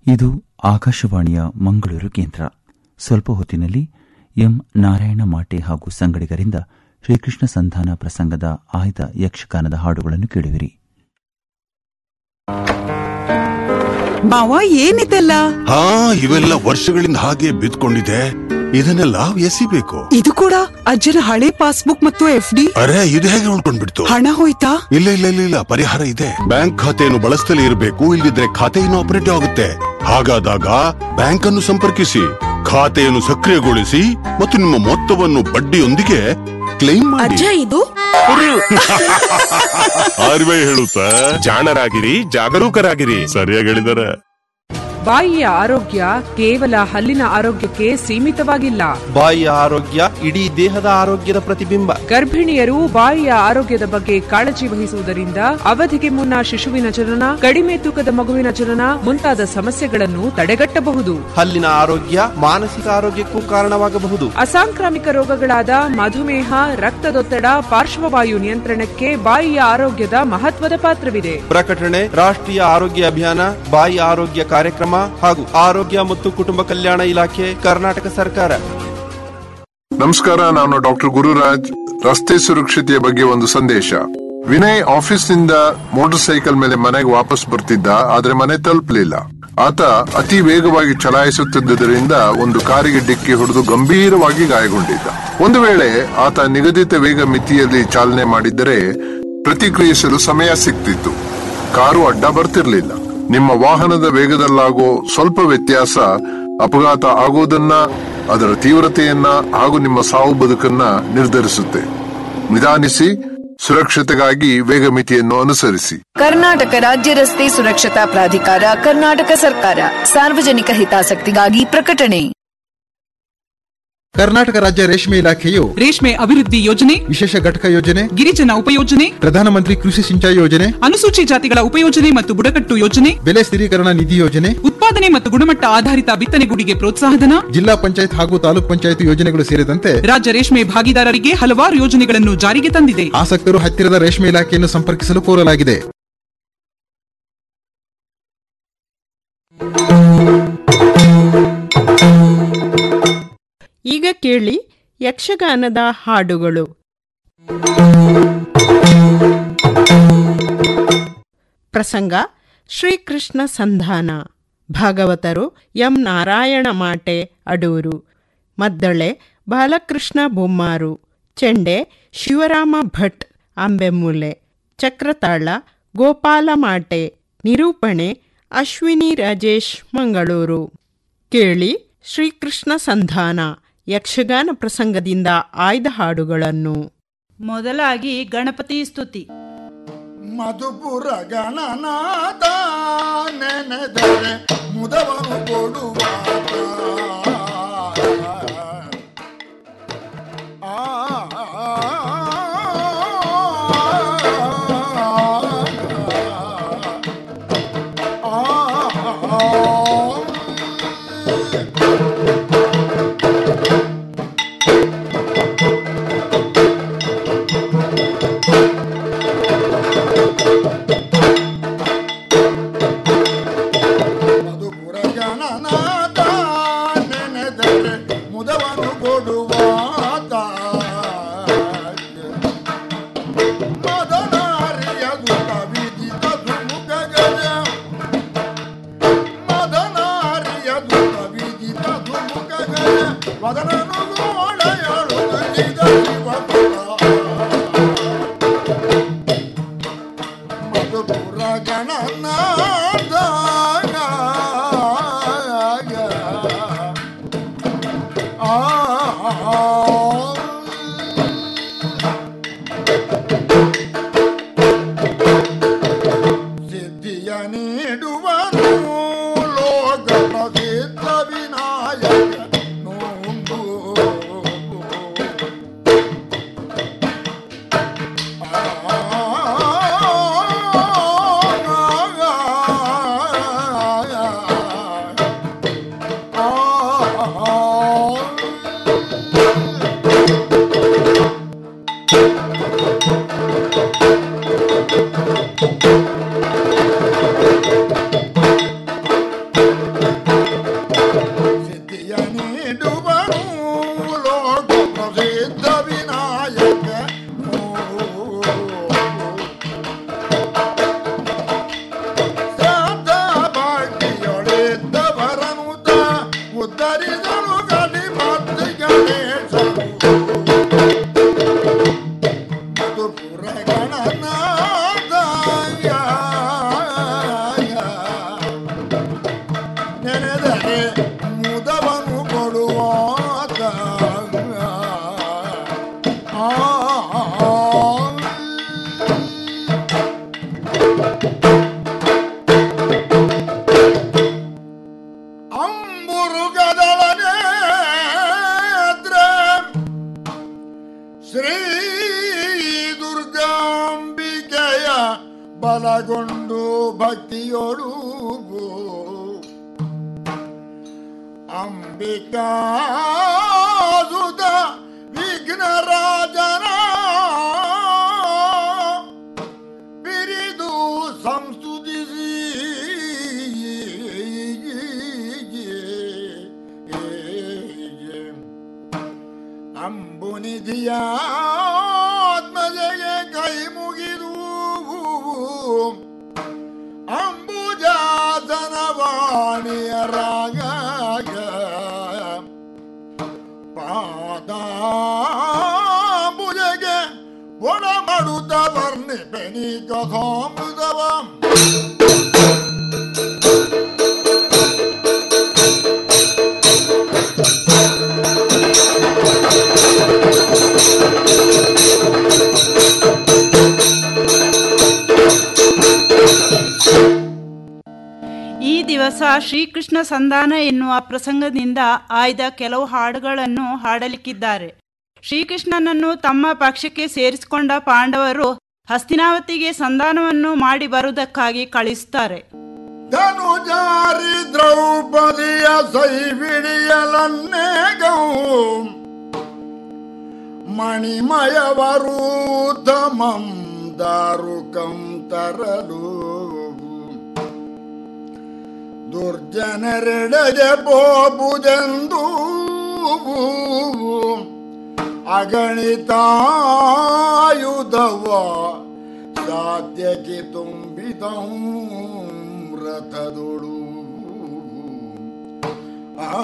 ಇದು ಆಕಾಶವಾಣಿಯ ಮಂಗಳೂರು ಕೇಂದ್ರ ಸ್ವಲ್ಪ ಹೊತ್ತಿನಲ್ಲಿ ಎಂ ನಾರಾಯಣ ಮಾಟೆ ಹಾಗೂ ಸಂಗಡಿಗರಿಂದ ಶ್ರೀಕೃಷ್ಣ ಸಂಧಾನ ಪ್ರಸಂಗದ ಆಯ್ದ ಯಕ್ಷಗಾನದ ಹಾಡುಗಳನ್ನು ಕೇಳುವಿರಿ ಮಾವ ಏನಿದೆಲ್ಲ ಹಾ ಇವೆಲ್ಲ ವರ್ಷಗಳಿಂದ ಹಾಗೆ ಬಿದ್ಕೊಂಡಿದೆ ಇದನ್ನೆಲ್ಲ ಎಸಿಬೇಕು ಇದು ಕೂಡ ಅಜ್ಜನ ಹಳೆ ಪಾಸ್ಬುಕ್ ಮತ್ತು ಎಫ್ ಡಿ ಅರೆ ಇದು ಹೇಗೆ ಉಳ್ಕೊಂಡ್ಬಿಡ್ತು ಹಣ ಹೋಯ್ತಾ ಇಲ್ಲ ಇಲ್ಲ ಇಲ್ಲ ಇಲ್ಲ ಪರಿಹಾರ ಇದೆ ಬ್ಯಾಂಕ್ ಖಾತೆಯನ್ನು ಬಳಸ್ತಲೇ ಇರಬೇಕು ಇಲ್ಲದಿದ್ರೆ ಖಾತೆ ಆಪರೇಟಿವ್ ಆಗುತ್ತೆ ಹಾಗಾದಾಗ ಬ್ಯಾಂಕ್ ಅನ್ನು ಸಂಪರ್ಕಿಸಿ ಖಾತೆಯನ್ನು ಸಕ್ರಿಯಗೊಳಿಸಿ ಮತ್ತು ನಿಮ್ಮ ಮೊತ್ತವನ್ನು ಬಡ್ಡಿಯೊಂದಿಗೆ ಕ್ಲೈಮ್ ಮಾಡಿ ಅಜ್ಜ ಇದು ಆರ್ವೇ ಹೇಳುತ್ತಾ ಜಾಣರಾಗಿರಿ ಜಾಗರೂಕರಾಗಿರಿ ಸರಿಯಾಗಿ ಹೇಳಿದಾರೆ ಬಾಯಿಯ ಆರೋಗ್ಯ ಕೇವಲ ಹಲ್ಲಿನ ಆರೋಗ್ಯಕ್ಕೆ ಸೀಮಿತವಾಗಿಲ್ಲ ಬಾಯಿಯ ಆರೋಗ್ಯ ಇಡೀ ದೇಹದ ಆರೋಗ್ಯದ ಪ್ರತಿಬಿಂಬ ಗರ್ಭಿಣಿಯರು ಬಾಯಿಯ ಆರೋಗ್ಯದ ಬಗ್ಗೆ ಕಾಳಜಿ ವಹಿಸುವುದರಿಂದ ಅವಧಿಗೆ ಮುನ್ನ ಶಿಶುವಿನ ಜನನ ಕಡಿಮೆ ತೂಕದ ಮಗುವಿನ ಜನನ ಮುಂತಾದ ಸಮಸ್ಯೆಗಳನ್ನು ತಡೆಗಟ್ಟಬಹುದು ಹಲ್ಲಿನ ಆರೋಗ್ಯ ಮಾನಸಿಕ ಆರೋಗ್ಯಕ್ಕೂ ಕಾರಣವಾಗಬಹುದು ಅಸಾಂಕ್ರಾಮಿಕ ರೋಗಗಳಾದ ಮಧುಮೇಹ ರಕ್ತದೊತ್ತಡ ಪಾರ್ಶ್ವವಾಯು ನಿಯಂತ್ರಣಕ್ಕೆ ಬಾಯಿಯ ಆರೋಗ್ಯದ ಮಹತ್ವದ ಪಾತ್ರವಿದೆ ಪ್ರಕಟಣೆ ರಾಷ್ಟ್ರೀಯ ಆರೋಗ್ಯ ಅಭಿಯಾನ ಬಾಯಿ ಆರೋಗ್ಯ ಕಾರ್ಯಕ್ರಮ ಹಾಗೂ ಆರೋಗ್ಯ ಮತ್ತು ಕುಟುಂಬ ಕಲ್ಯಾಣ ಇಲಾಖೆ ಕರ್ನಾಟಕ ಸರ್ಕಾರ ನಮಸ್ಕಾರ ನಾನು ಡಾಕ್ಟರ್ ಗುರುರಾಜ್ ರಸ್ತೆ ಸುರಕ್ಷತೆಯ ಬಗ್ಗೆ ಒಂದು ಸಂದೇಶ ವಿನಯ್ ಆಫೀಸ್ನಿಂದ ಮೋಟಾರ್ ಸೈಕಲ್ ಮೇಲೆ ಮನೆಗೆ ವಾಪಸ್ ಬರ್ತಿದ್ದ ಆದ್ರೆ ಮನೆ ತಲುಪಲಿಲ್ಲ ಆತ ಅತಿ ವೇಗವಾಗಿ ಚಲಾಯಿಸುತ್ತಿದ್ದುದರಿಂದ ಒಂದು ಕಾರಿಗೆ ಡಿಕ್ಕಿ ಹೊಡೆದು ಗಂಭೀರವಾಗಿ ಗಾಯಗೊಂಡಿದ್ದ ಒಂದು ವೇಳೆ ಆತ ನಿಗದಿತ ವೇಗ ಮಿತಿಯಲ್ಲಿ ಚಾಲನೆ ಮಾಡಿದ್ದರೆ ಪ್ರತಿಕ್ರಿಯಿಸಲು ಸಮಯ ಸಿಗ್ತಿತ್ತು ಕಾರು ಅಡ್ಡ ಬರ್ತಿರ್ಲಿಲ್ಲ ನಿಮ್ಮ ವಾಹನದ ವೇಗದಲ್ಲಾಗೋ ಸ್ವಲ್ಪ ವ್ಯತ್ಯಾಸ ಅಪಘಾತ ಆಗೋದನ್ನ ಅದರ ತೀವ್ರತೆಯನ್ನ ಹಾಗೂ ನಿಮ್ಮ ಸಾವು ಬದುಕನ್ನ ನಿರ್ಧರಿಸುತ್ತೆ ನಿಧಾನಿಸಿ ಸುರಕ್ಷತೆಗಾಗಿ ವೇಗ ಮಿತಿಯನ್ನು ಅನುಸರಿಸಿ ಕರ್ನಾಟಕ ರಾಜ್ಯ ರಸ್ತೆ ಸುರಕ್ಷತಾ ಪ್ರಾಧಿಕಾರ ಕರ್ನಾಟಕ ಸರ್ಕಾರ ಸಾರ್ವಜನಿಕ ಹಿತಾಸಕ್ತಿಗಾಗಿ ಪ್ರಕಟಣೆ ಕರ್ನಾಟಕ ರಾಜ್ಯ ರೇಷ್ಮೆ ಇಲಾಖೆಯು ರೇಷ್ಮೆ ಅಭಿವೃದ್ಧಿ ಯೋಜನೆ ವಿಶೇಷ ಘಟಕ ಯೋಜನೆ ಗಿರಿಜನ ಉಪಯೋಜನೆ ಪ್ರಧಾನಮಂತ್ರಿ ಕೃಷಿ ಸಿಂಚಾಯಿ ಯೋಜನೆ ಅನುಸೂಚಿ ಜಾತಿಗಳ ಉಪಯೋಜನೆ ಮತ್ತು ಬುಡಕಟ್ಟು ಯೋಜನೆ ಬೆಲೆ ಸ್ಥಿರೀಕರಣ ನಿಧಿ ಯೋಜನೆ ಉತ್ಪಾದನೆ ಮತ್ತು ಗುಣಮಟ್ಟ ಆಧಾರಿತ ಬಿತ್ತನೆಗೂಡಿಗೆ ಪ್ರೋತ್ಸಾಹಧನ ಜಿಲ್ಲಾ ಪಂಚಾಯತ್ ಹಾಗೂ ತಾಲೂಕ್ ಪಂಚಾಯತ್ ಯೋಜನೆಗಳು ಸೇರಿದಂತೆ ರಾಜ್ಯ ರೇಷ್ಮೆ ಭಾಗಿದಾರರಿಗೆ ಹಲವಾರು ಯೋಜನೆಗಳನ್ನು ಜಾರಿಗೆ ತಂದಿದೆ ಆಸಕ್ತರು ಹತ್ತಿರದ ರೇಷ್ಮೆ ಇಲಾಖೆಯನ್ನು ಸಂಪರ್ಕಿಸಲು ಕೋರಲಾಗಿದೆ ಈಗ ಕೇಳಿ ಯಕ್ಷಗಾನದ ಹಾಡುಗಳು ಪ್ರಸಂಗ ಶ್ರೀಕೃಷ್ಣ ಸಂಧಾನ ಭಾಗವತರು ಎಂ ನಾರಾಯಣ ಮಾಟೆ ಅಡೂರು ಮದ್ದಳೆ ಬಾಲಕೃಷ್ಣ ಬೊಮ್ಮಾರು ಚೆಂಡೆ ಶಿವರಾಮ ಭಟ್ ಅಂಬೆಮೂಲೆ ಚಕ್ರತಾಳ ಗೋಪಾಲ ಮಾಟೆ ನಿರೂಪಣೆ ಅಶ್ವಿನಿ ರಾಜೇಶ್ ಮಂಗಳೂರು ಕೇಳಿ ಶ್ರೀಕೃಷ್ಣ ಸಂಧಾನ ಯಕ್ಷಗಾನ ಪ್ರಸಂಗದಿಂದ ಆಯ್ದ ಹಾಡುಗಳನ್ನು ಮೊದಲಾಗಿ ಗಣಪತಿ ಸ್ತುತಿ ಮಧುಪುರ ಗಣನಾಥ ನೆನೆದರೆ ಮುದವನು ಕೊಡುವಾತ ಆ ಮಧುಪುರ ಗಣನಾಥ ನೆನೆದರೆ ಮುದವನು ಕೊಡುವಾತ ಮದನಾರಿಯ ದುಃಖ ವಿದಿತ ಧುಮುಖಗಜ ಮದನಾರಿಯ ದುಃಖ ವಿದಿತ ಧುಮುಖಗಜ ವದನನು ಗೋಳೆಯಳು ಗಂಜಿದ ಶಿವಕುಲ ಮಧುಪುರ ಗಣನಾಥ ಸಿದ್ಧಿಯ ನೀಡುವನು ಲೋಕ ಪ್ರಸಿದ್ಧ ವಿನಾಯಕ ನೋಂದು ನೆನೆದರೆ ಮುದವನು ಕೊಡುವಾತ ಆ ಅಂಬುರುಗದಳನೇತ್ರ ಶ್ರೀ ದುರ್ಗಾಂಬಿಕೆಯ ಬಲಗೊಂಡು ಭಕ್ತಿಯೊಳು ಅಂಬಿಕಾಸುತ ವಿಘ್ನರಾಜನ ಬಿರಿದು ಸಂಸ್ತುತಿಸಿ ಅಂಬುನಿಧಿಯ ಆತ್ಮಜೆಗೆ ಕೈ ಮುಗಿದು ಅಂಬುಜಾಸನ ವಾಣಿಯ ರಾಗ ಪಾದಾಂಬುಜಗೆ ಒಳ ಮಾಡುತ್ತ ವರ್ಣಿ ಬೆನಿ ಕಥಾಮೃತವಂ ಈ ದಿವಸ ಶ್ರೀಕೃಷ್ಣ ಸಂಧಾನ ಎನ್ನುವ ಪ್ರಸಂಗದಿಂದ ಆಯ್ದ ಕೆಲವು ಹಾಡುಗಳನ್ನು ಹಾಡಲಿಕ್ಕಿದ್ದಾರೆ ಶ್ರೀಕೃಷ್ಣನನ್ನು ತಮ್ಮ ಪಕ್ಷಕ್ಕೆ ಸೇರಿಸಿಕೊಂಡ ಪಾಂಡವರು ಹಸ್ತಿನಾವತಿಗೆ ಸಂಧಾನವನ್ನು ಮಾಡಿ ಬರುವುದಕ್ಕಾಗಿ ಕಳಿಸುತ್ತಾರೆ ಧನುಜಾರಿ ದ್ರೌಪದಿಯ ಸೈವಿಡಿಯಲನ್ನೇಗೌ ಮಣಿಮಯವರೂ ತಮಂ ದಾರುಕಂ ತರಲು ದುರ್ಜನರೆಡೆಗೆ ಬೋಬುದೆಂದು ಅಗಣಿತಾಯುಧವ ಸಾಧ್ಯಕ್ಕೆ ತುಂಬಿದಂ ರಥದೊಳು ಆ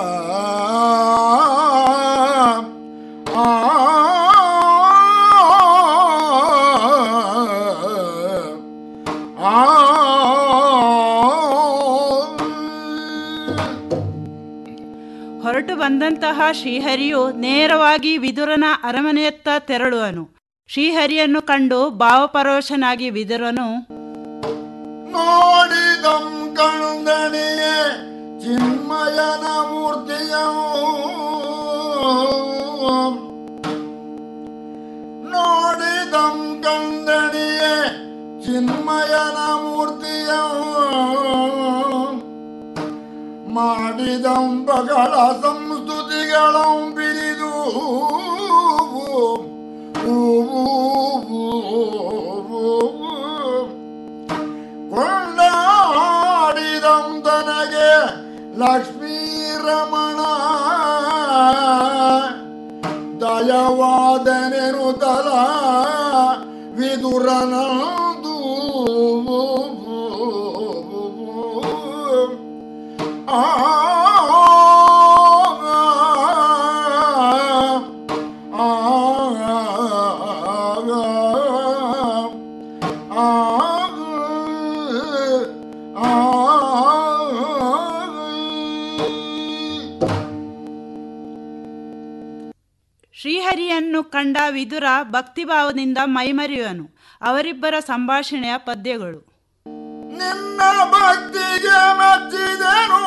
ಆ ಹೊರಟು ಬಂದಂತಹ ಶ್ರೀಹರಿಯು ನೇರವಾಗಿ ವಿದುರನ ಅರಮನೆಯತ್ತ ತೆರಳುವನು ಶ್ರೀಹರಿಯನ್ನು ಕಂಡು ಭಾವಪರೋಶನಾಗಿ ವಿದುರನು ನೋಡಿದಂ ಕಣ್ದಣಿಯೇ ಚಿನ್ಮಯನ ಮೂರ್ತಿಯ ನೋಡಿದಂ ಕಂದಣಿಯೇ ಚಿನ್ಮಯನ ಮೂರ್ತಿಯ ಮಾಡಿದಂ ಬಗಳ ಸಂಸ್ತುತಿಗಳಂ ಬಿರಿದು ಕೊಂಡಾಡಿದಂ ತನಗೆ ಲಕ್ಷ್ಮೀ ರಮಣ ದಯವಾದನೆನು ತಲ ವಿದುರನದು ಆ ಶ್ರೀಹರಿಯನ್ನು ಕಂಡ ವಿದುರ ಭಕ್ತಿಭಾವದಿಂದ ಮೈಮರೆಯುವನು ಅವರಿಬ್ಬರ ಸಂಭಾಷಣೆಯ ಪದ್ಯಗಳು ನಿನ್ನ ಭಕ್ತಿಗೆ ಮೆಚ್ಚಿದೆನು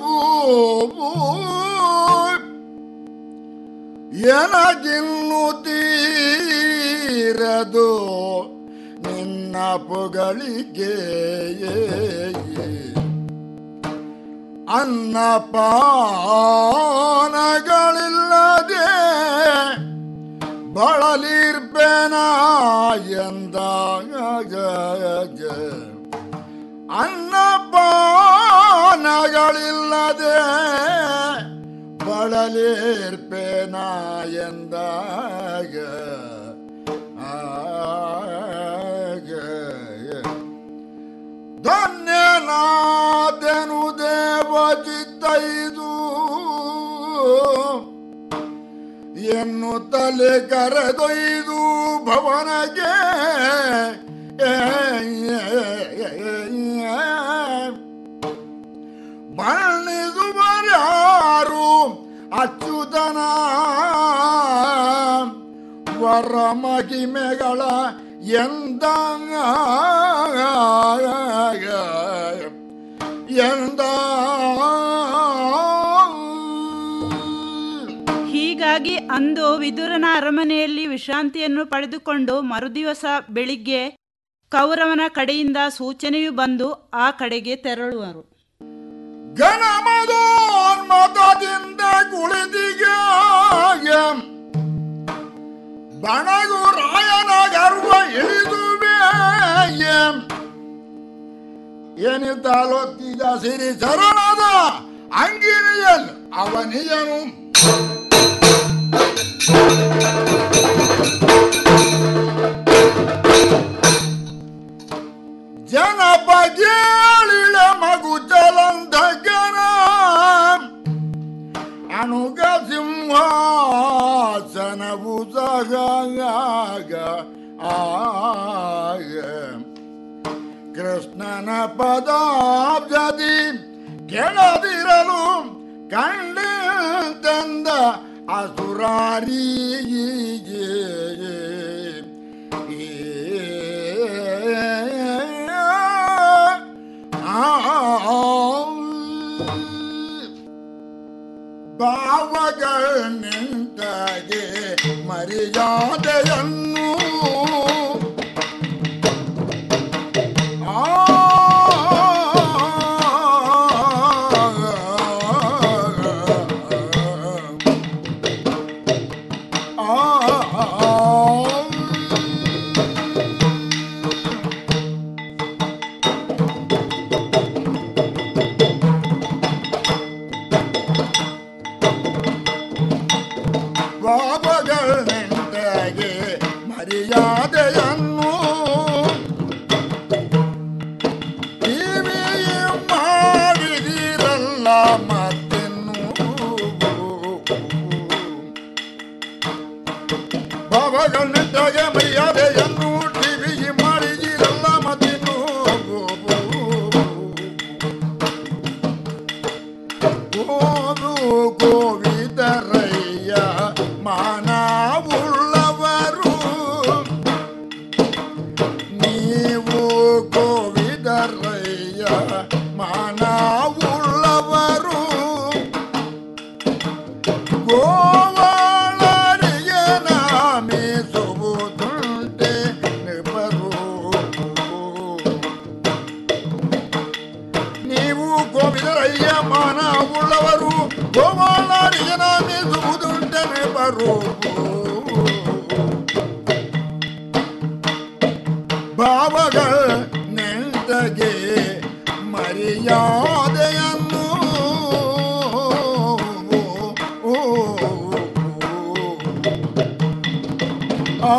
ಎನಗಿನ್ನು ತೀರದು ನಿನ್ನ ಪೊಗಳಿಗೆ ಅನ್ನಪಾನಗಳಿಲ್ಲದೆ ಬಳಲಿರ್ಬೇನ ಎಂದಾಗ ಅನ್ನಪಾನಗಳಿಲ್ಲದೆ ಬಳಲಿರ್ಪೇನ ಎಂದಾಗ ಆಗ ಧನ್ಯನಾದೆನು ದೇವ ಚಿತ್ತೈದು ಎನ್ನು ತಲೆ ಕರೆದೊಯ್ದು ಭವನಗೆ ಬಣ್ಣಿಸ ಅಚ್ಯುತನ ವರ ಮಹಿಮೆಗಳ ಎಂದ ಎಂದ ಹೀಗಾಗಿ ಅಂದು ವಿದುರನ ಅರಮನೆಯಲ್ಲಿ ವಿಶ್ರಾಂತಿಯನ್ನು ಪಡೆದುಕೊಂಡು ಮರುದಿವಸ ಬೆಳಿಗ್ಗೆ ಕೌರವನ ಕಡೆಯಿಂದ ಸೂಚನೆಯು ಬಂದು ಆ ಕಡೆಗೆ ತೆರಳುವರು ಘನಮದೋನ್ಮತದಿಂದ ಕುಳಿತಿಗೆ ಬಣಗು ರಾಯನ ಗರ್ವ ಇಳಿದುವೆ ಎನಿತಾಲೊತ್ತಿದ ಸಿರಿ ಚರಣದ ಅಂಗಿನಿಯಲ್ ಅವನಿಯನು ಜನಪಜೇಳಿಳ ಮಗು ಚಲಂದಗನ ಅನುಗ ಸಿಂಹಾಸನವು ಸಗಾಗ ಆಗ ಕೃಷ್ಣನ ಪದಾಬ್ಜದಿ ಕೆಳದಿರಲು ಕಂಡು ತಂದ ಅಸುರಾರಿಗೆ ಭಾವಗಳ ನಿಂತಾಗೆ ಮರ್ಯಾದೆಯನ್ನು ಬಾಬಗಳ ನಿಂತಾಗೆ ಮರ್ಯಾದೆಯನ್ನು ಟಿವಿ ಮಾಡಿದಿರಲ್ಲ ಮತ್ತಿನ್ನು ಬಾಬಗಳ ನಿಂತಾಗೆ ಮರ್ಯಾದೆಯನ್ನು ಟಿವಿ ಮಾಡಿದಿರಲ್ಲ ಮತ್ತಿನ್ನು ಗೋದು ಗೋವಿದರಯ್ಯ ಮಾನವುಳ್ಳವರು ನೀವು ಗೋವಿದರಯ್ಯ ಮಾನವುಳ್ಳವರು ಗೋವಾಳರಿಗೆ ನಾಮಿಸುವುದುಂಟೆ ನಿಬರು ನೀವು ಗೋವಿದರಯ್ಯ ಮಾನ ಉಳ್ಳವರು ಗೋವಾಳರಿಗೆ ನಾಮಿಸುವುದುಂಟನೆ ಬರು ಭಾವಗಳ ನೆಂಟಗೆ ಮರ್ಯಾದೆಯನ್ನು ಆ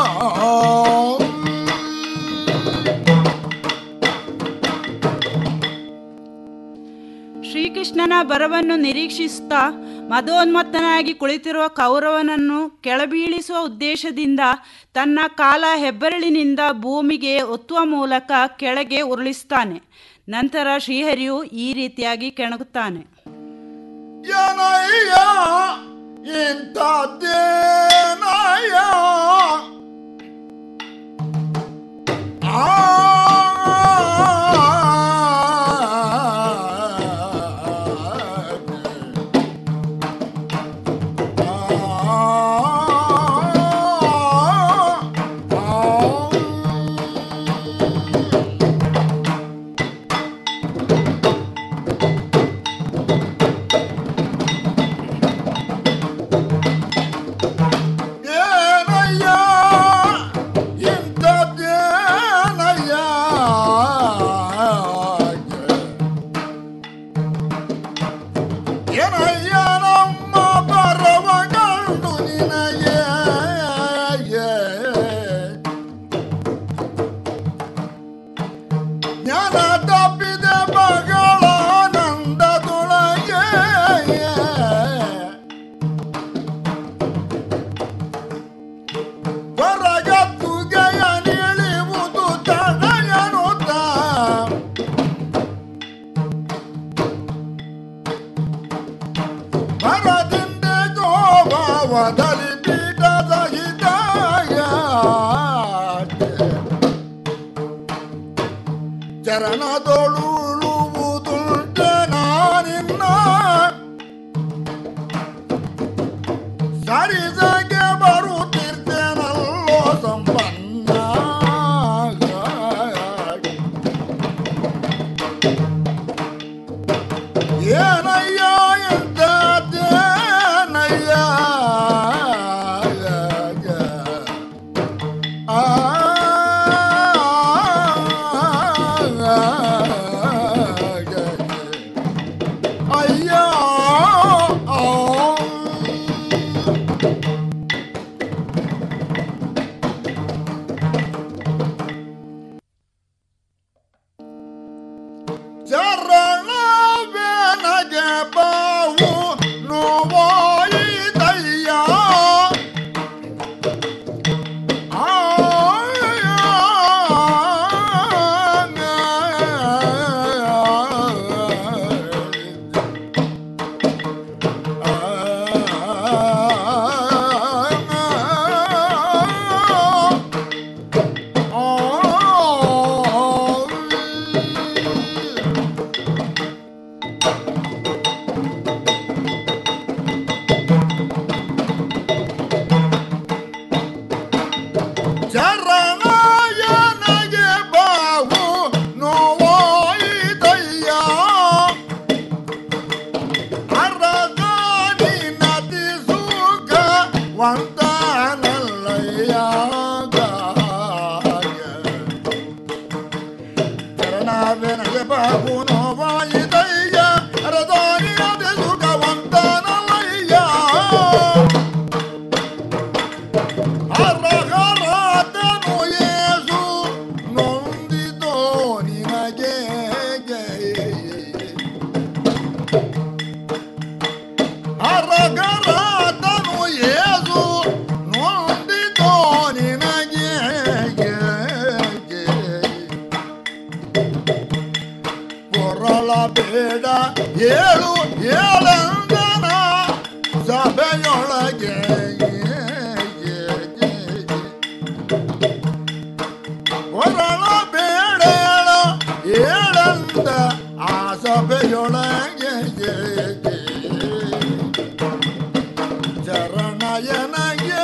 ಶ್ರೀಕೃಷ್ಣನ ಬರವನ್ನು ನಿರೀಕ್ಷಿಸುತ್ತಾ ಮದೋನ್ಮತ್ತನಾಗಿ ಕುಳಿತಿರುವ ಕೌರವನನ್ನು ಕೆಳಬೀಳಿಸುವ ಉದ್ದೇಶದಿಂದ ತನ್ನ ಕಾಲ ಹೆಬ್ಬೆರಳಿನಿಂದ ಭೂಮಿಗೆ ಒತ್ತುವ ಮೂಲಕ ಕೆಳಗೆ ಉರುಳಿಸ್ತಾನೆ ನಂತರ ಶ್ರೀಹರಿಯು ಈ ರೀತಿಯಾಗಿ ಕೆಣಗುತ್ತಾನೆ ಏನಯ್ಯ ಇಂಥದ್ದೇನಯ್ಯ ಆ ಏನಯ್ಯ ಇಂಥದ್ದೇನಯ್ಯ ಏನಯ್ಯ ನಮ್ಮ ಬರವ ಕಂಡು ನಿನಗೆ ಜ್ಞಾನ ತಪ್ಪಿದೆ ಮಗಳ ನಂದದೊಳಗೆ ಹೊರಗತ್ತುಗೆಯ ನಿಳಿಯುವುದು ತಡೆಯನುತ್ತ ಮರದಿಂದ ಪರ್ವದಲ್ಲಿ ಪೀಠ ಸಹಿತಾಯ ಚರಣದೊಳುಳುವುದುಂಟ ನಾನಿನ್ನ ಸರಿಸಗೆ ಬರುತ್ತಿರ್ತೇನಲ್ಲೋ ಸಂಪನ್ನ ಏನಯ್ಯ ಎಂತೇನಯ್ಯ ಆ ಅಯ್ಯ ಚರಣವೆನಗೆ ಬಾವು ನೋವಾಯಿತಯ್ಯ ಚರಣಯನಗೆ ಬಾವು ನೋವಾಯಿತಯ್ಯ ಅರಗಾನಿ ನದಿ ಸುಖ ವಂತನಲ್ಲಯ್ಯ ಚರಣವೆನಗೆ ಬಾವು ನೋವಾಯಿತಯ್ಯ ಅರಗಾನಿ ನದಿ ಸುಖ ವಂತನಲ್ಲಯ್ಯ ಹರಹರಾತನು ಯೇಸು ನೊಂದಿತೋ ನಿನಗೆ ಹರಗರಾತನು ಯೇಸು ನೊಂದಿತೋ ನಿನಗೆ ಕೊರಳ ಬೇಡ ಏಳು ಏಳಂದನ ಸಭೆಯೊಳಗೆ ಕೊರಳ ಬೇಡೇಳ ಏಳಂದ ಆ ಸಭೆಯೊಳಗೆ ಚರಣಯನಗೆ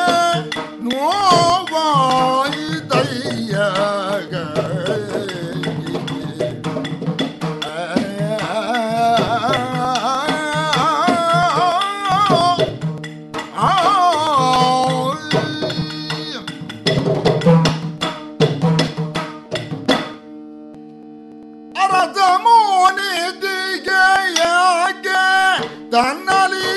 ನೋವಾಯಿತಯ್ಯಗ ಅರಸ ಮೋನಿದಿಗೆ ಯಾಕೆ ತನ್ನಲಿ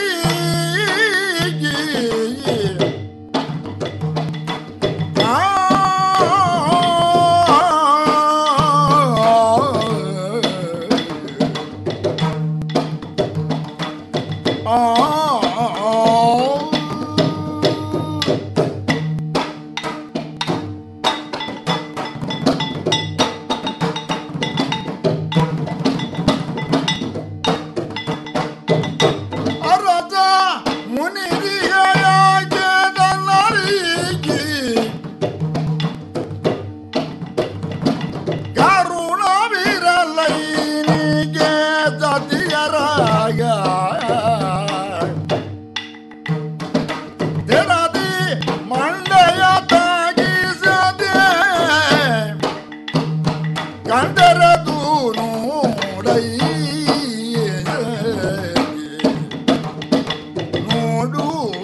ಅರಸ ಮುನಿದಿಗೆ ಯಾಕೆ ತನ್ನಲಿಗೆ ಕರುಣವಿರಲೈನಿಗೆ ಸತಿಯರಾಗ ತೆರದಿ ಮಂಡೆಯ ತಾಗಿಸದೆ ಕಂಡರದು ನೋಡೈ ನೋಡು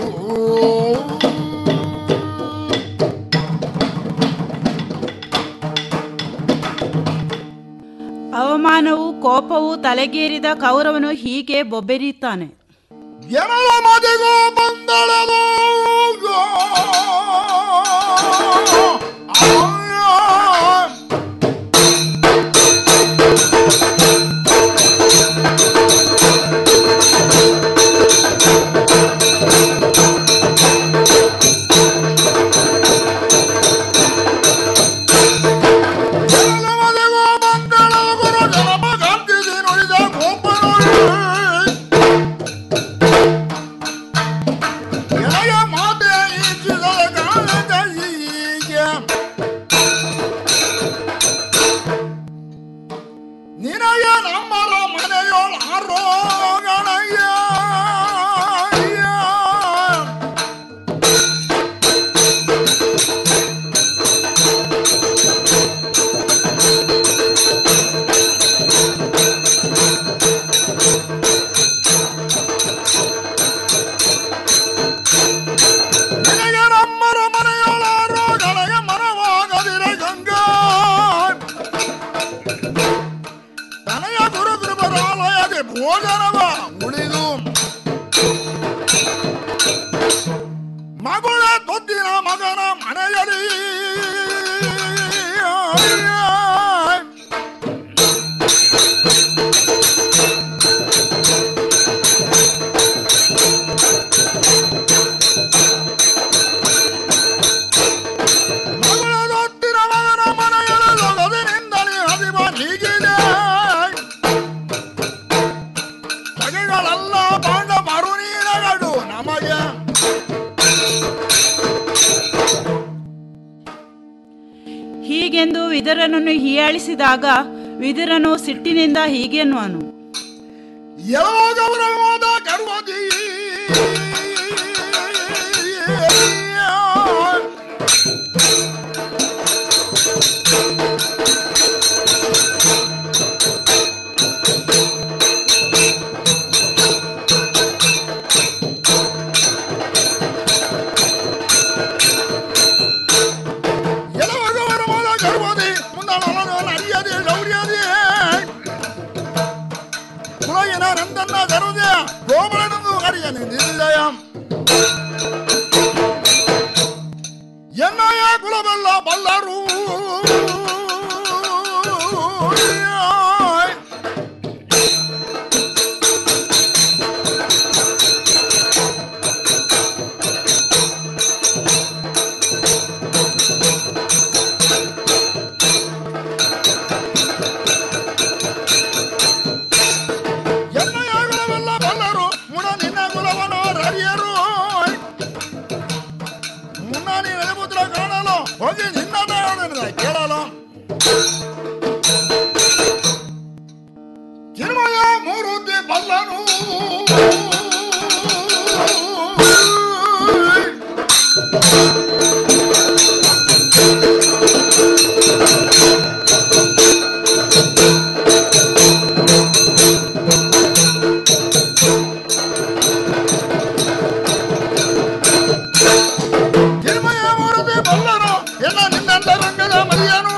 ಅವಮಾನವು ಕೋಪವು ತಲೆಗೇರಿದ ಕೌರವನು ಹೀಗೆ ಬೊಬ್ಬೆರೀತಾನೆ ಜನರ ಮದಿಗೂ ಬಂದಳದು ಎಳೆಯ ಭೋಜನವ ಉಳಿದು ಮಗಳ ತೊದ್ದಿನ ಮಗನ ಮನೆಯಲ್ಲಿ ಮಗಳ ತೊದ್ದಿನ ಮಗನ ಮನೆಯಲ್ಲಿ ಲೊಗದಿನಿಂದಲೇ ಹದಿವ ಹೀಗಿದೆ ತಗೆಗಳೆಲ್ಲ ಬಾಂಡ ಮರು ನೀರಗಡು ನಮಗೆ ಹೀಗೆಂದು ವಿದುರನನ್ನು ಹೀಯಾಳಿಸಿದಾಗ ವಿದುರನು ಸಿಟ್ಟಿನಿಂದ ಹೀಗೆನ್ನುವನು ಯಾವ ಗೌರವವಾದ ಗರ್ವದಿ ಎಲವ ಗೌರವವಾದ ಗರ್ವದಿ ಮುಂದಾಳನ ಅರಿಯದೆ ಗೌರಿಯದೆ ಕುಲಯಿನ ನಂದನ್ನ ಧರುದೆ ಗೋಮಳನನ್ನು ಅರಿಯನೆ ನಿಲ್ಲಯ ಎನ್ನಯ ಕುಲವೆಲ್ಲ ಬಲ್ಲರು ಎನ್ನಯ ಕುಲವೆಲ್ಲ ಬಲ್ಲರು ಮುಣ ನಿನ್ನ ಕುಲವನ ರರಿಯರು ಮುನ್ನ ನೀ ನದಿಪುತ್ರ ಕಾಣಲು ಹೋಗಿ ನಿನ್ನ ನಾಯಣನ ಕೇಳಲು ಚಿನ್ಮಯ ಮೂರುತಿ ಬಲ್ಲನು ಚಿನ್ಮಯ ಮೂರುತಿ ಬಲ್ಲನು ಎಲ್ಲ ನಿನ್ನಂತ ರಂಗದ ಮರಿಯನು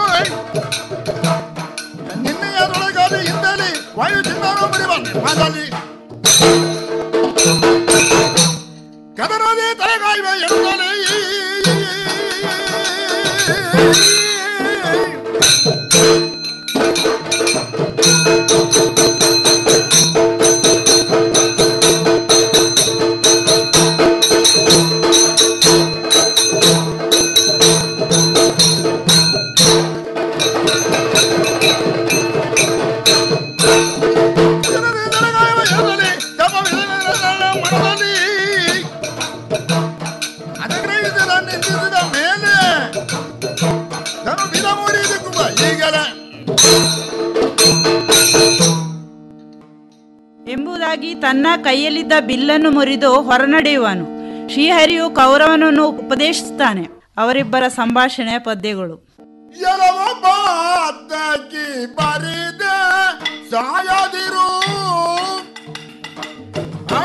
ನಿನ್ನೆಯದೊಳಗಾದ ಹಿಂದಲಿ ವಾಯು ಚಿನ್ನನು ಮರಿವ ನಿರ್ಮಾದಲ್ಲಿ ಕದರದೆ ತಲೆಗಾಯುವ ಎಂದಲೇ ಕದರದೆ ತಲೆಗಾಯುವ ಎಂದಲೇ ತಮ್ಮ ವಿಧಗಳ ಮನದಲ್ಲಿ ಅನುಗ್ರಹಿಸಿದ ನಿಂದಿಸಿದ ಮೇಲೆ ನಾನು ವಿಧ ಮೂಡಿದಕ್ಕೂ ಈಗಲೇ ಎಂಬುದಾಗಿ ತನ್ನ ಕೈಯಲ್ಲಿದ್ದ ಬಿಲ್ಲನ್ನು ಮುರಿದು ಹೊರನಡೆಯುವನು ಶ್ರೀಹರಿಯು ಕೌರವನನ್ನು ಉಪದೇಶಿಸುತ್ತಾನೆ ಅವರಿಬ್ಬರ ಸಂಭಾಷಣೆ ಪದ್ಯಗಳು ಎಲವ ಬಾತಕಿ ಬರಿದೆ ಸಾಯದಿರು ಆ,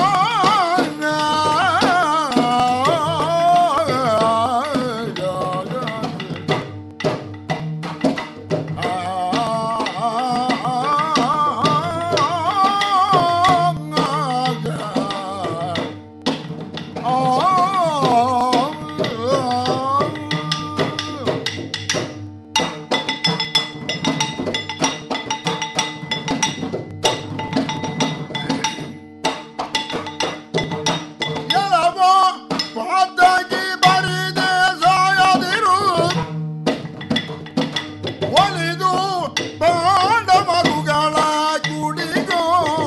ಎಲವ ಬಾತಕಿ ಬರಿದೆ ಸಾಯದಿರು ಒಲಿದು ಪಾಂಡವರುಗಳ ಕುಡಿಗೋ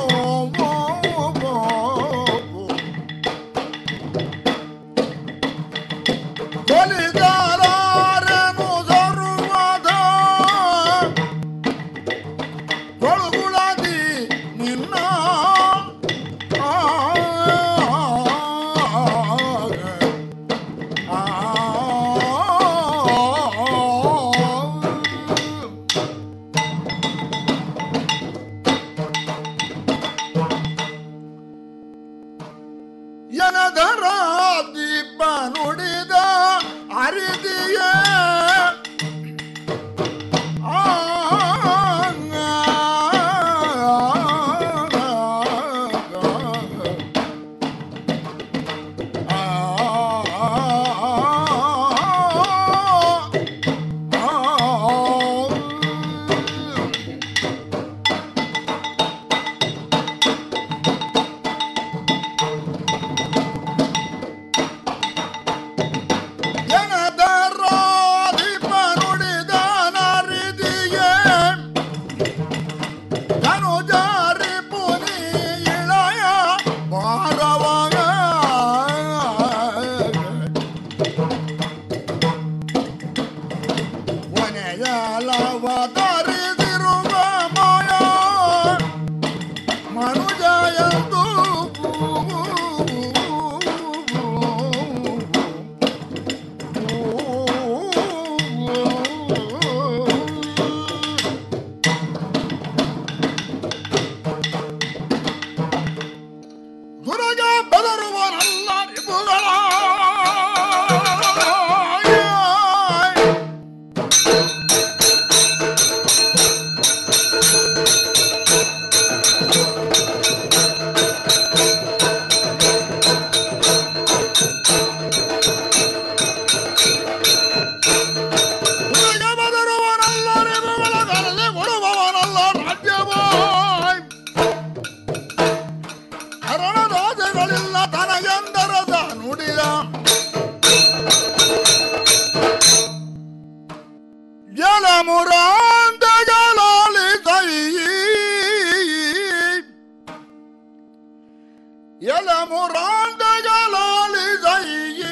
ಕೊಲಿದಾರನು ಸರ್ವದ ಕೊಳುಗುಳದಿ ನಿನ್ನ ಆ, ಎನದರ ದೀಪ ನುಡಿದ ಅರಿದಿಯ ಆ ಎಂದು ಗುರುಗ ಬೆದರುವನಲ್ಲ ನಿಬುಗಳ ಗುರುಗ ಬೆದರುವನಲ್ಲ ನಿಬುಗಳ ಗರದೆ ಕೊಡುವವನಲ್ಲ ರಾಜ್ಯವಾಯ್ ಅರಣದಾಸೆಗಳಿಲ್ಲ ತನಗೆಂದರದ ನುಡಿಯ ಜಲ ಮುರಾಂತಗಳಲ್ಲಿ ಕೈ ಎಲ ಮುರಾಂತಗಳಲ್ಲಿ ಕೈ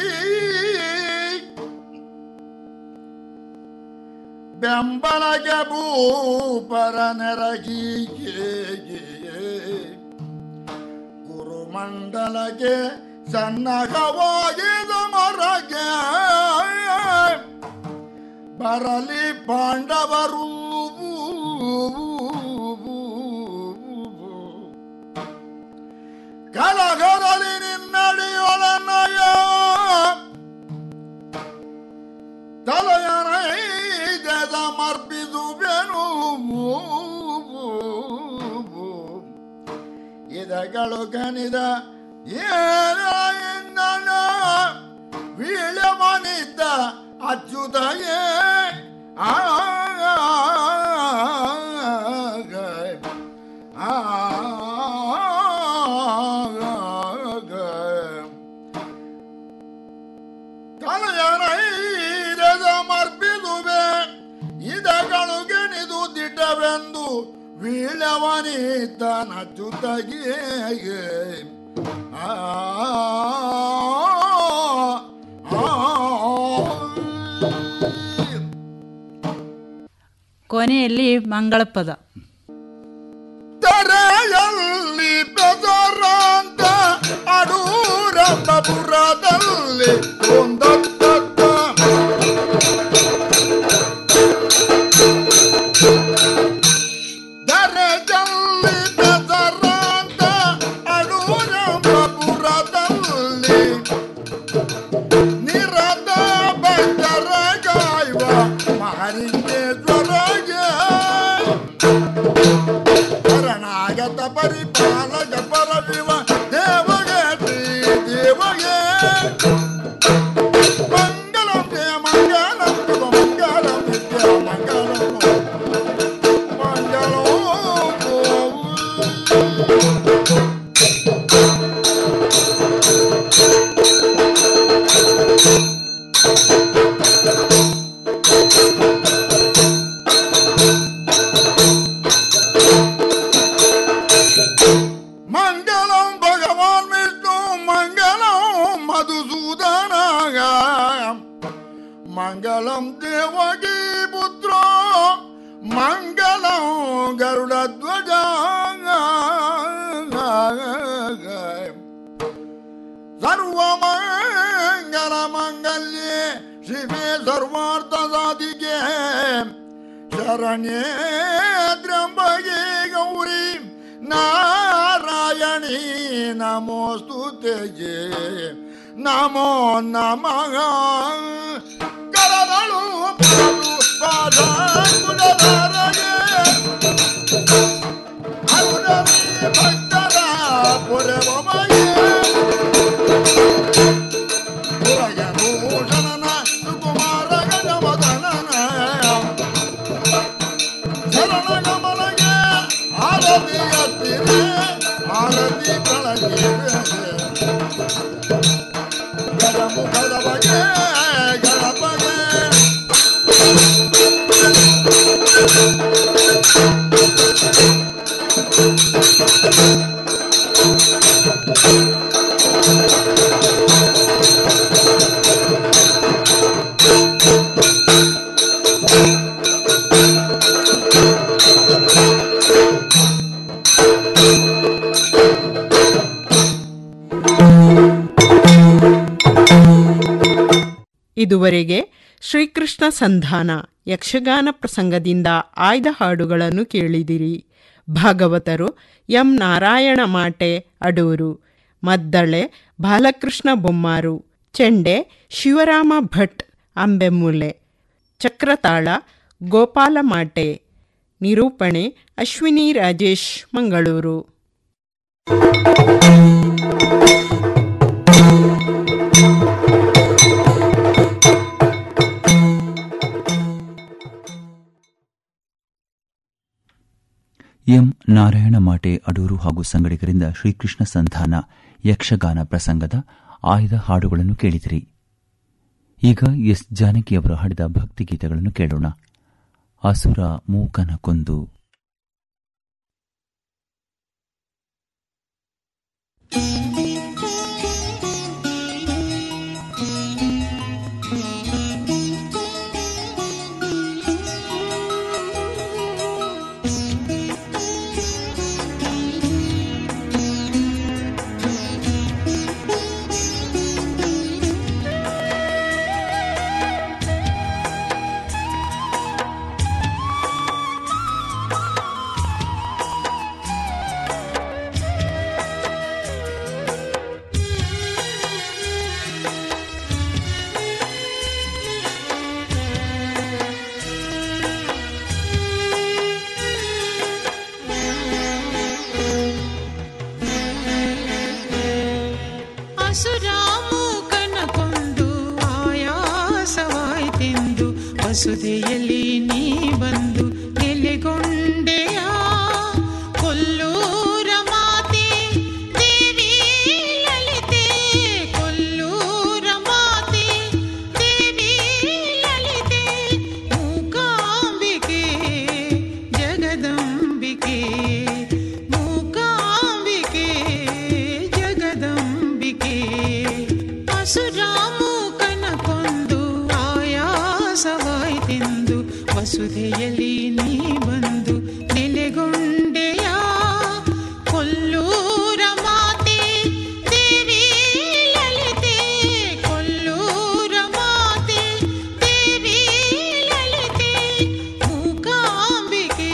ಬೆಂಬಲಗೆ ಭೂಪರ ನೆರಗಿಗೆ ಗುರುಮಂಡಲಗೆ ಸನ್ನಗವಾಗಿದ ಮರಗೆ ಬರಲಿ ಪಾಂಡವರು ಕಲಗರಲಿ ನಿನ್ನಡಿಯೊಳನಯ ತಲೆಯನೈದ ಸಮರ್ಪಿಸುವೆನು ಇದಗಳು ಗಣಿದ ಏನ ವೀಳ್ಯವನಿದ್ದ ಅಚ್ಯುತಯೇ ಆಗ ತಲೆಯನೈದ ಸಮರ್ಪಿಸುವೆ ಇದಗಳು ಗೆಣಿದು ದಿಟ್ಟವೆಂದು ವೀಳವನಿತನ ಜುತಗೆ ಆ ಕೊನೆಯಲ್ಲಿ ಮಂಗಳ ಪದ ತೆರೆಯಲ್ಲಿ ಬೆದರಾಂತ ಅಡೂರಪ್ಪಪುರದಲ್ಲಿ ಒಂದತ್ತ ದರಜಲ್ಲಿ ಬೆದರಾಂತ ಅಡೂರಪ್ಪಪುರದಲ್ಲಿ ನಿರದ ಬಂದರ ಗಾಯವ ಮಾರಿಗೆ ಜ್ವರಗೆ ಶರಣಾಗತ ಪರಿಪಾಲಕ ಪರವಿವ ದೇವಗೆ ಶ್ರೀ ದೇವಗೆ ಮಂಗಲಂ ಜಯ ಮಂಗಲಂ ಶಿವ ಮಂಗಲಂ ವಿದ್ಯಾ ಮಂಗಲಂ ಮಂಗಲಂ ಭಗವಾನ್ ವಿಷ್ಣು ಮಂಗಲಂ ಮಧುಸೂದನಾಗ ಮಂಗಲಂ ದೇವಕಿ ಪುತ್ರ ಮಂಗಲಂ ಗರುಡ ಧ್ವಜ ಸರ್ವ ಮಂಗಲ ಮಂಗಲ್ಯೆ ಶಿವೆ ಸರ್ವಾರ್ಥ ಸಾಧಿಕೆ ಶರಣ್ಯೇ ತ್ರ್ಯಂಬಗೆ ಗೌರಿ ನಾರಾಯಣಿ ನಮೋಸ್ತು ತೆಗೆ ನಮೋ ನಮಃ ಕರದಳು ಪಾದು ಪಾದ ಕುಡದರಗೆ ಅರುಣವಿ ಭಕ್ತರ ಪುರವಮಗೆ ಭೂಷಣನ ಸುಕುಮಾರ ಗಜವದನನ ಶರಣಗಮನಗೆ ಆರತಿ ಎತ್ತಿರೆ ಆರತಿ ಬೆಳಗಿರೆ ಗಜಮುಖದ ಬಗೆ ಗಣಪಗೆ ಇದುವರೆಗೆ ಶ್ರೀಕೃಷ್ಣ ಸಂಧಾನ ಯಕ್ಷಗಾನ ಪ್ರಸಂಗದಿಂದ ಆಯ್ದ ಹಾಡುಗಳನ್ನು ಕೇಳಿದಿರಿ ಭಾಗವತರು ಎಂ ನಾರಾಯಣ ಮಾಟೆ ಅಡೂರು ಮದ್ದಳೆ ಬಾಲಕೃಷ್ಣ ಬೊಮ್ಮಾರು ಚೆಂಡೆ ಶಿವರಾಮ ಭಟ್ ಅಂಬೆಮೂಲೆ ಚಕ್ರತಾಳ ಗೋಪಾಲ ಮಾಟೆ ನಿರೂಪಣೆ ಅಶ್ವಿನಿ ರಾಜೇಶ್ ಮಂಗಳೂರು ಎಂ ನಾರಾಯಣ ಮಾಟೆ ಅಡೂರು ಹಾಗೂ ಸಂಗಡಿಗರಿಂದ ಶ್ರೀಕೃಷ್ಣ ಸಂಧಾನ ಯಕ್ಷಗಾನ ಪ್ರಸಂಗದ ಆಯ್ದ ಹಾಡುಗಳನ್ನು ಕೇಳಿದಿರಿ ಈಗ ಎಸ್ ಜಾನಕಿಯವರು ಹಾಡಿದ ಭಕ್ತಿಗೀತೆಗಳನ್ನು ಕೇಳೋಣ ಅಸುರ ಮೂಕನ ಕೊಂದು ಅಸುರಾಮೂಕನ ಕೊಂದು ಆಯಾಸವಾಯ್ತೆಂದು ವಸುದೆಯಲ್ಲಿ ನೀ ಬಂದು ನೆಲೆಗೊಂಡೆಯ ಕೊಲ್ಲೂರ ಮಾತೆ ದೇವಿ ಲಲಿತೆ ಕೊಲ್ಲೂರ ಮಾತೆ ದೇವಿ ಲಲಿತೆ ಮೂಕಾಂಬಿಕೆ ಜಗದಂಬಿಕೆ ಮೂಕಾಂಬಿಕೆ ಜಗದಂಬಿಕೆ ಅಸುರಾಮೂಕನ ಕೊಂದು ಆಯಾಸವಾಯ್ತೆಂದು ವಸುಧೆಯಲ್ಲಿ ನೀ ಬಂದು ನೆಲೆಗೊಂಡೆಯ ಕೊಲ್ಲೂರ ಮಾತೆ ದೇವಿ ಲಲಿತೆ ಕೊಲ್ಲೂರ ಮಾತೆ ದೇವಿ ಲಲಿತೆ ಮೂಕಾಂಬಿಕೆ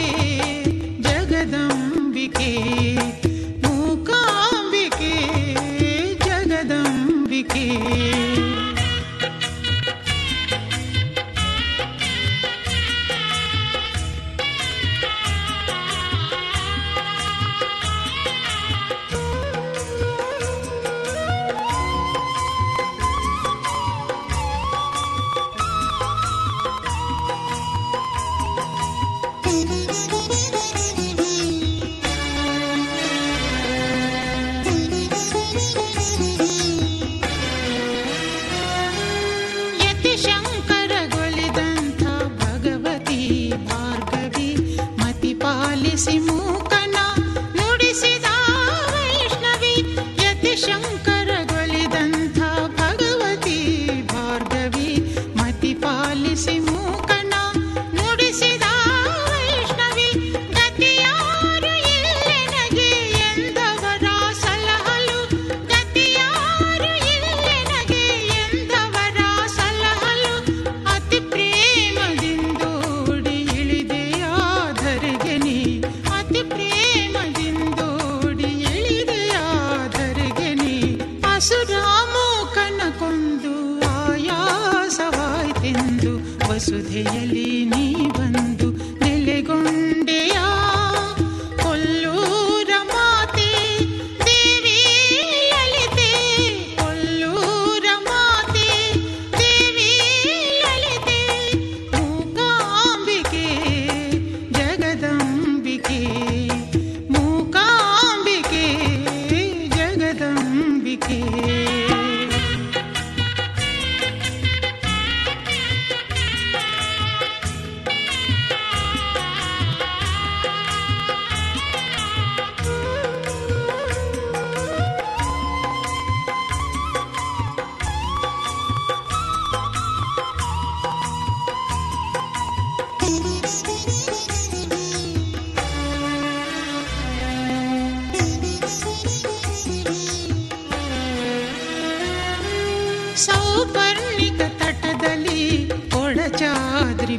ಜಗದಂಬಿಕೆ ಮೂಕಾಂಬಿಕೆ ಜಗದಂಬಿಕೆ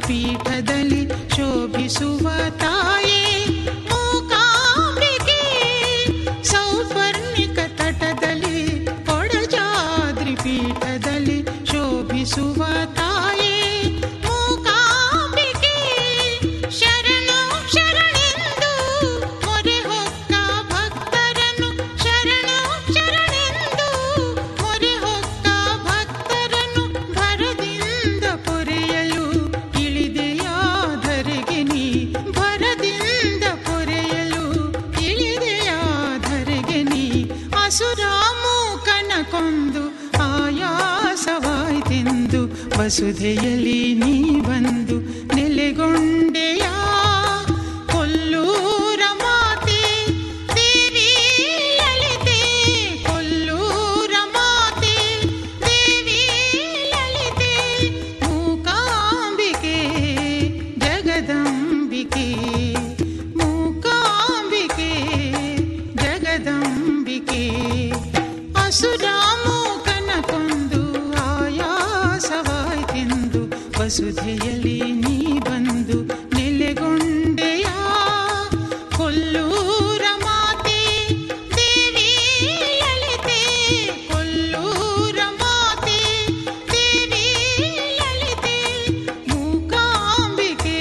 ಪೀಠದಲ್ಲಿ ಶೋಭಿಸುವ ತಾಯೇ ಮೂಕಾಂಬಿಕೆ ಸೌಪರ್ಣಿಕ ತಟದಲ್ಲಿ ಕೊಡಜಾದ್ರಿ ಪೀಠದಲ್ಲಿ ಶೋಭಿಸುವ ತಾಯೇ ಮೂಕಾಂಬಿಕೆ ಶರಣು ಶರಣೆಂದು ಮೊರೆ ಹೊಕ್ಕ ಭಕ್ತರನ್ನು ಶರಣು ಶರಣೆಂದು ಮೊರೆ ಹೊಕ್ಕ ಭಕ್ತರನ್ನು ಭರದಿಂದ ಪೊರೆಯಲು ಇಳಿದೆಯಾಧರೆಗೆ ನೀ ಭರದಿಂದ ಪೊರೆಯಲು ಇಳಿದೆಯಾಧರೆಗೆ ನೀ ಅಸುರಾಮೂಕನ ಕೊಂದು ಆಯಾಸವಾಯ್ತೆಂದು ವಸುಧೆಯಲ್ಲಿ ನೀ ಬಂದು ನೆಲೆಗೊಂಡೆಯ ಕೊಲ್ಲೂರ ಮಾತೆ ದೇವಿ ಲಲಿತೆ ಕೊಲ್ಲೂರ ಮಾತೆ ದೇವಿ ಲಲಿತೆ ಮೂಕಾಂಬಿಕೆ ಜಗದಂಬಿಕೆ ಮೂಕಾಂಬಿಕೆ ಜಗದಂಬಿಕೆ ಅಸುರಾಮೂಕನ ಕೊಂದು ಆಯಾಸವಾಯ್ತೆಂದು ವಸುಧೆಯಲ್ಲಿ ನೀ ಬಂದು ನೆಲೆಗೊಂಡೆಯ ಕೊಲ್ಲೂರ ಮಾತೆ ದೇವಿ ಲಲಿತೆ ಕೊಲ್ಲೂರ ಮಾತೆ ದೇವಿ ಲಲಿತೆ ಮೂಕಾಂಬಿಕೆ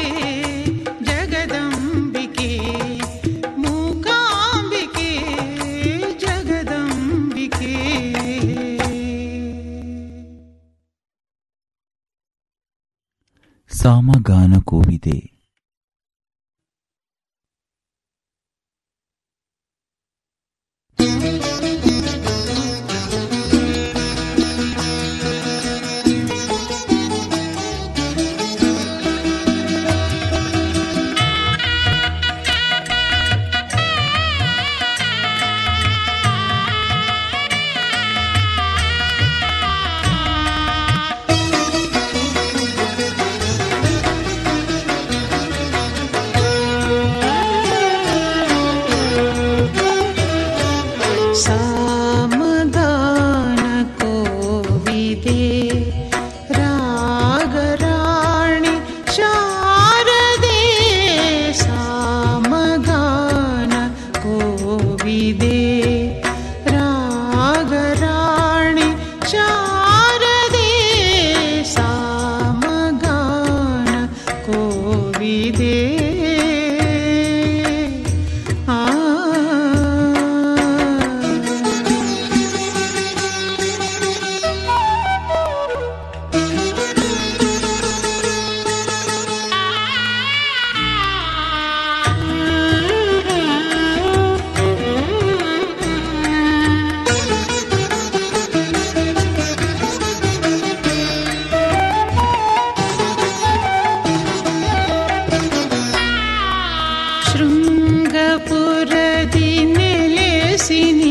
ಜಗದಂಬಿಕೆ ಮೂಕಾಂಬಿಕೆ ಜಗದಂಬಿಕೆ ಸಾಮಗಾನ ಕೋವಿದೆ ಸಾಮಗಾನ ಕೋವಿದೆ ರಾಗರಾಣಿ ಶಾರದೆ ಸಾಮಗಾನ ಕೋವಿದೆ ರಾಗರಾಣಿ ಶಾರದೆ ಸಾಮಗಾನ ಕೋವಿದೆ ಆ ಶೃಂಗಪುರದಿ ನೆಲೆಸಿ